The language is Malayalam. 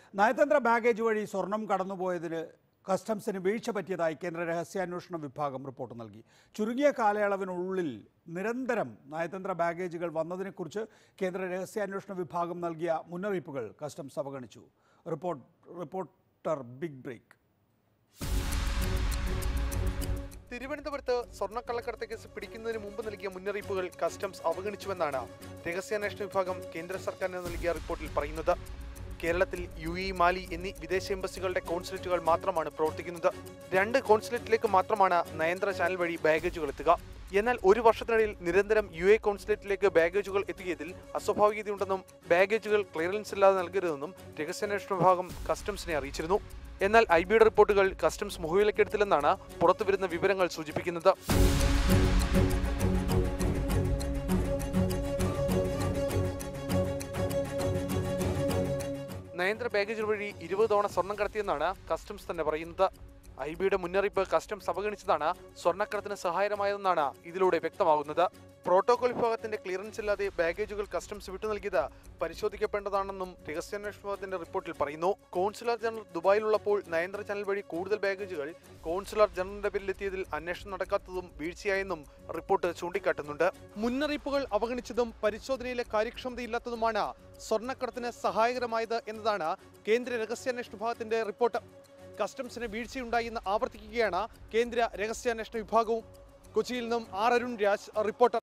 നയതന്ത്ര ബാഗേജ് വഴി സ്വർണം കടന്നുപോയതിന് കസ്റ്റംസിന് വീഴ്ച പറ്റിയതായി കേന്ദ്ര രഹസ്യാന്വേഷണ വിഭാഗം റിപ്പോർട്ട് നൽകി ചുരുങ്ങിയ കാലയളവിനുള്ളിൽ നിരന്തരം നയതന്ത്ര ബാഗേജുകൾ വന്നതിനെക്കുറിച്ച് കേന്ദ്ര രഹസ്യാന്വേഷണ വിഭാഗം നൽകിയ മുന്നറിയിപ്പുകൾ കസ്റ്റംസ് അവഗണിച്ചു റിപ്പോർട്ട് റിപ്പോർട്ടർ ബിഗ് ബ്രേക്ക് തിരുവനന്തപുരത്ത് സ്വർണ്ണക്കള്ളക്കടത്ത് കേസ് പിടിക്കുന്നതിന് മുമ്പ് നൽകിയ മുന്നറിയിപ്പുകൾ കസ്റ്റംസ് അവഗണിച്ചുവെന്നാണ് രഹസ്യാന്വേഷണ വിഭാഗം കേന്ദ്ര സർക്കാരിന് നൽകിയ റിപ്പോർട്ടിൽ പറയുന്നത് കേരളത്തിൽ യു ഇ മാലി എന്നീ വിദേശ എംബസികളുടെ കോൺസുലേറ്റുകൾ മാത്രമാണ് പ്രവർത്തിക്കുന്നത് രണ്ട് കോൺസുലേറ്റിലേക്ക് മാത്രമാണ് നയന്ത്ര ചാനൽ വഴി ബാഗേജുകൾ എത്തുക എന്നാൽ ഒരു വർഷത്തിനിടയിൽ നിരന്തരം യു എ കോൺസുലേറ്റിലേക്ക് ബാഗേജുകൾ എത്തിയതിൽ അസ്വാഭാവികതയുണ്ടെന്നും ബാഗേജുകൾ ക്ലിയറൻസ് ഇല്ലാതെ നൽകരുതെന്നും രഹസ്യാന്വേഷണ വിഭാഗം കസ്റ്റംസിനെ അറിയിച്ചിരുന്നു എന്നാൽ ഐ ബിയുടെ റിപ്പോർട്ടുകൾ കസ്റ്റംസ് മുഖവിലക്കെടുത്തില്ലെന്നാണ് പുറത്തുവരുന്ന വിവരങ്ങൾ സൂചിപ്പിക്കുന്നത് നയന്ത്ര ബാഗേജ് വഴി ഇരുപത് തവണ സ്വർണം കടത്തിയെന്നാണ് കസ്റ്റംസ് തന്നെ പറയുന്നത് ഐ ബിയുടെ മുന്നറിയിപ്പ് കസ്റ്റംസ് അവഗണിച്ചതാണ് സ്വർണ്ണക്കടത്തിന് സഹായകമായതെന്നാണ് ഇതിലൂടെ വ്യക്തമാകുന്നത് പ്രോട്ടോകോൾ വിഭാഗത്തിന്റെ ക്ലിയറൻസ് ഇല്ലാതെ ബാഗേജുകൾ കസ്റ്റംസ് വിട്ടു നൽകിയത് പരിശോധിക്കേണ്ടതാണെന്നും രഹസ്യാന്വേഷണ വിഭാഗത്തിന്റെ റിപ്പോർട്ടിൽ പറയുന്നു കോൺസുലർ ജനറൽ ദുബായിലുള്ളപ്പോൾ നയന്ത്ര ചാനൽ വഴി കൂടുതൽ ബാഗേജുകൾ കോൺസുലർ ജനറലിന്റെ പേരിലെത്തിയതിൽ അന്വേഷണം നടക്കാത്തതും വീഴ്ചയായെന്നും റിപ്പോർട്ട് ചൂണ്ടിക്കാട്ടുന്നുണ്ട് മുന്നറിയിപ്പുകൾ അവഗണിച്ചതും പരിശോധനയിലെ കാര്യക്ഷമതയില്ലാത്തതുമാണ് സ്വർണ്ണക്കടത്തിന് സഹായകരമായത് എന്നതാണ് കേന്ദ്ര രഹസ്യാന്വേഷണ വിഭാഗത്തിന്റെ റിപ്പോർട്ട് കസ്റ്റംസിന് വീഴ്ചയുണ്ടായി എന്ന് ആവർത്തിക്കുകയാണ് കേന്ദ്ര രഹസ്യാന്വേഷണ വിഭാഗവും കൊച്ചിയിൽ നിന്നും ആർ അരുൺ രാജ് റിപ്പോർട്ടർ